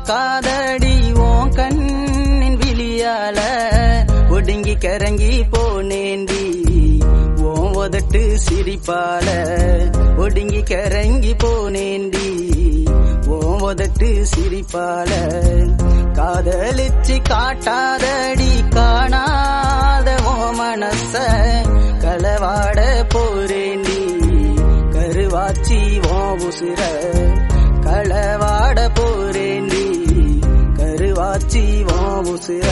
பார்க்காதடி உன் கண்ணின் விழியால ஒடுங்கி கரங்கி போனேண்டி உன் உதட்டு சிரிப்பால ஒடுங்கி கரங்கி போனேண்டி உன் உதட்டு சிரிப்பால காதலிச்சு காட்டாதடி காணாத உன் மனச களவாட போறேண்டி கருவாச்சி உன் உசுர களவாட போறேண்டி கருவாச்சி உன் உசுர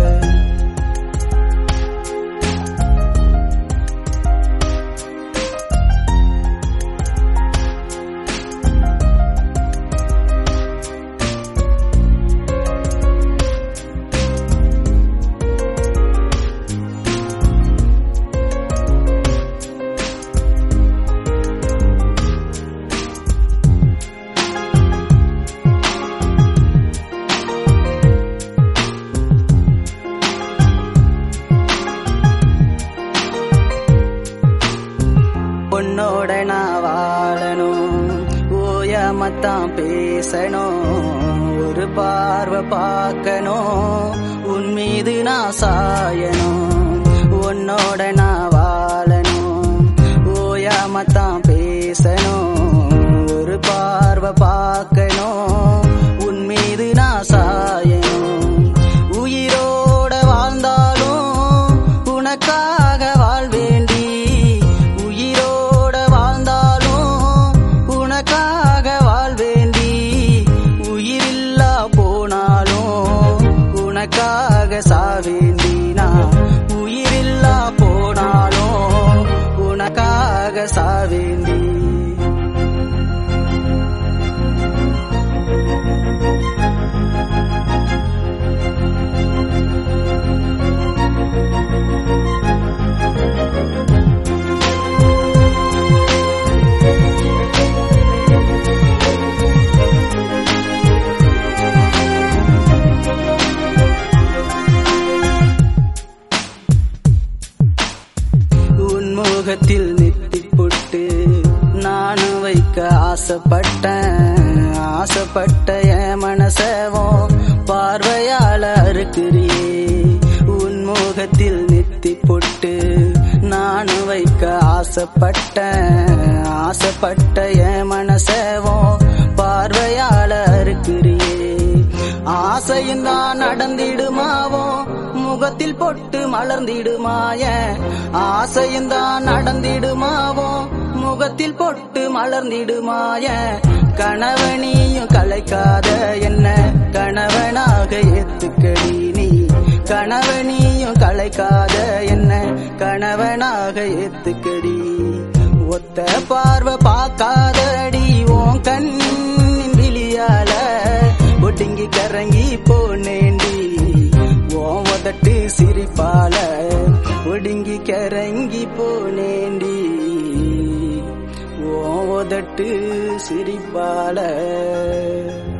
உன்னோட நான் வாழணும் ஓயாமத்தான் பேசணும் ஒரு பார்வை பார்க்கணும் உன் மீது நான் சாயணும் உன்னோட நான் வாழணும் ஓயாமத்தான் பேசணும் ஒரு பார்வை பார்க்கணும் உன் மீது நான் சாயணும் உயிரோட வாழ்ந்தாலும் உனக்காக வாழ்வேண்டி உயிரோட வாழ்ந்தாலும் உனக்காக வாழ்வேண்டி உயிரில்லா போனாலும் உனக்காக சாவேண்டி நான் உயிரில்லா போனாலும் உனக்காக சாவேண்டி உன்முகத்தில் நெத்தி பொட்டு நானும் வைக்க ஆசைப்பட்டேன் ஆசைப்பட்ட என் மனசவும் பார்வையால அறுக்கிறியே உன்முகத்தில் நெத்தி பொட்டு நானும் வைக்க ஆசைப்பட்டேன் ஆசைப்பட்ட என் மனசவும் பார்வையால அறுக்கிறியே ஆசையும் தான் நடந்திடுமாவோ முகத்தில் பொட்டு மலர்ந்திடுமாய ஆசையும் தான் நடந்திடுமாவோ முகத்தில் பொட்டு மலர்ந்திடுமாய கணவனியும் கலைக்காத என்ன கணவனாக ஏத்துக்கடி நீ கணவனியும் கலைக்காத என்ன கணவனாக ஏத்துக்கடி ஒத்த பார்வை பார்க்காதடி உன் கண்ணின் விழியால ஒடுங்கி கரங்கி போனேண்டி உன் உதட்டு சிரிப்பால ஒடுங்கி கரங்கி போனேண்டி உன் உதட்டு சிரிப்பால